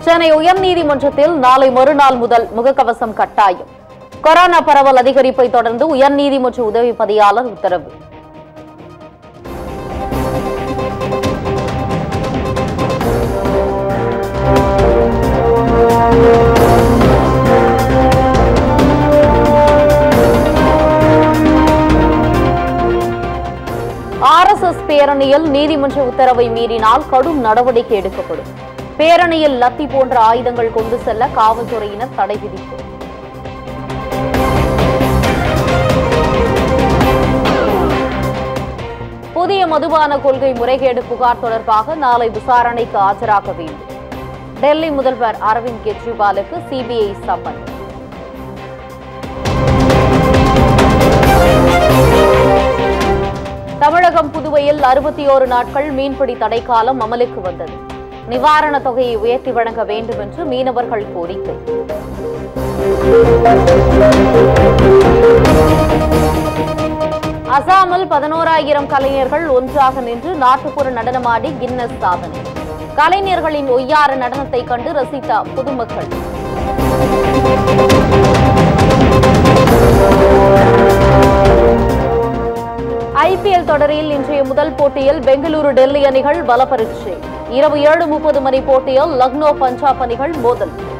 சென்னை உயர்நீதிமன்றத்தில் நாளை மறுநாள் முதல் முகக்கவசம் கட்டாயம் கொரோனா பரவல் அதிகரிப்பை தொடர்ந்து உயர்நீதிமன்ற உதவி பதியாளர் உத்தரவு ஆர்எஸ்எஸ் பேரணியில் நீதிமன்ற உத்தரவை மீறினால் கடும் நடவடிக்கை எடுக்கப்படும் பேரணியில் லத்தி போன்ற ஆயுதங்கள் கொண்டு செல்ல காவல்துறையினர் தடை விதிப்பு புதிய மதுபான கொள்கை முறைகேடு புகார் தொடர்பாக நாளை விசாரணைக்கு ஆஜராக வேண்டும் டெல்லி முதல்வர் அரவிந்த் கெஜ்ரிவாலுக்கு சிபிஐ சம்மன் தமிழகம் புதுவையில் அறுபத்தி ஓரு நாட்கள் மீன்பிடி தடைக்காலம் அமலுக்கு வந்தது நிவாரணத் தொகையை உயர்த்தி வழங்க வேண்டும் என்று மீனவர்கள் கோரிக்கை அசாமில் பதினோராயிரம் கலைஞர்கள் ஒன்றாக நின்று நாட்டுப்புற நடனமாடி கின்னஸ் சாதனை கலைஞர்களின் ஒய்யார நடனத்தை கண்டு ரசித்த பொதுமக்கள் ஐபிஎல் தொடரில் இன்றைய முதல் போட்டியில் பெங்களூரு டெல்லி அணிகள் பல பரீட்சை இரவு ஏழு முப்பது மணி போட்டியில் லக்னோ பஞ்சாப் அணிகள் மோதல்